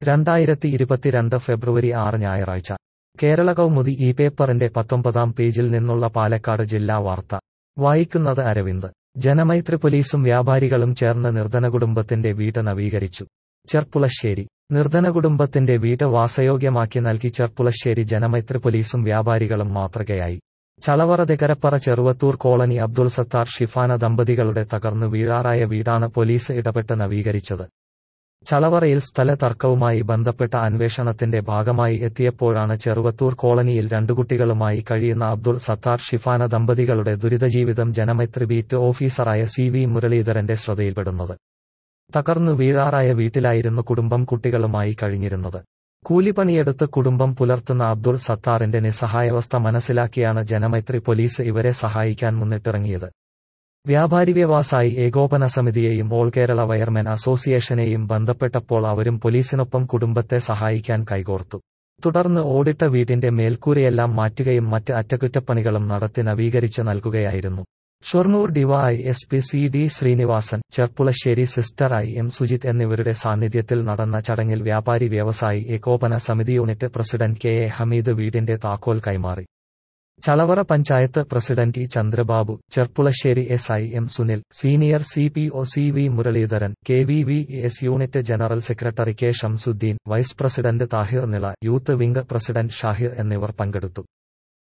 രണ്ടായിരത്തി ഇരുപത്തിരണ്ട് ഫെബ്രുവരി ആറ് ഞായറാഴ്ച കേരള കൗമുദി ഈ പേപ്പറിന്റെ പത്തൊമ്പതാം പേജിൽ നിന്നുള്ള പാലക്കാട് ജില്ലാ വാർത്ത വായിക്കുന്നത് അരവിന്ദ് ജനമൈത്രി പോലീസും വ്യാപാരികളും ചേർന്ന് നിർധന കുടുംബത്തിന്റെ വീട് നവീകരിച്ചു ചെർപ്പുളശ്ശേരി നിർധന കുടുംബത്തിന്റെ വീട് വാസയോഗ്യമാക്കി നൽകി ചെർപ്പുളശ്ശേരി ജനമൈത്രി പോലീസും വ്യാപാരികളും മാതൃകയായി ചളവറ തെക്കരപ്പറ ചെറുവത്തൂർ കോളനി അബ്ദുൾ സത്താർ ഷിഫാന ദമ്പതികളുടെ തകർന്നു വീഴാറായ വീടാണ് പോലീസ് ഇടപെട്ട് നവീകരിച്ചത് ചളവറയിൽ സ്ഥല തർക്കവുമായി ബന്ധപ്പെട്ട അന്വേഷണത്തിന്റെ ഭാഗമായി എത്തിയപ്പോഴാണ് ചെറുവത്തൂർ കോളനിയിൽ രണ്ടു കുട്ടികളുമായി കഴിയുന്ന അബ്ദുൾ സത്താർ ഷിഫാന ദമ്പതികളുടെ ദുരിതജീവിതം ജനമൈത്രി ബീറ്റ് ഓഫീസറായ സി വി മുരളീധരന്റെ ശ്രദ്ധയിൽപ്പെടുന്നത് തകർന്നു വീഴാറായ വീട്ടിലായിരുന്നു കുടുംബം കുട്ടികളുമായി കഴിഞ്ഞിരുന്നത് കൂലിപ്പണിയെടുത്ത് കുടുംബം പുലർത്തുന്ന അബ്ദുൾ സത്താറിന്റെ നിസ്സഹായാവസ്ഥ മനസ്സിലാക്കിയാണ് ജനമൈത്രി പോലീസ് ഇവരെ സഹായിക്കാൻ മുന്നിട്ടിറങ്ങിയത് വ്യാപാരി വ്യവസായി ഏകോപന സമിതിയെയും ഓൾ കേരള വയർമെൻ അസോസിയേഷനെയും ബന്ധപ്പെട്ടപ്പോൾ അവരും പോലീസിനൊപ്പം കുടുംബത്തെ സഹായിക്കാൻ കൈകോർത്തു തുടർന്ന് ഓടിട്ട വീടിന്റെ മേൽക്കൂരയെല്ലാം മാറ്റുകയും മറ്റ് അറ്റകുറ്റപ്പണികളും നടത്തി നവീകരിച്ച് നൽകുകയായിരുന്നു Shoranur DY S P C D Sreenivasan Cherpulassery sister I M Sujith എന്നിവരുടെ സാന്നിധ്യത്തിൽ നടന്ന ചടങ്ങിൽ വ്യാപാരി വ്യവസായി ഏകോപന സമിതി unit president K A Hameed വീടിന്റെ താക്കോൽ കൈമാറി Chalavara panchayat president E Chandrababu Cherpulassery S I M Sunil senior C P O C V Muraleedharan K V V S unit general secretary K Shamsuddin vice president Thahir Nila youth wing president Shahir എന്നിവർ പങ്കെടുത്തു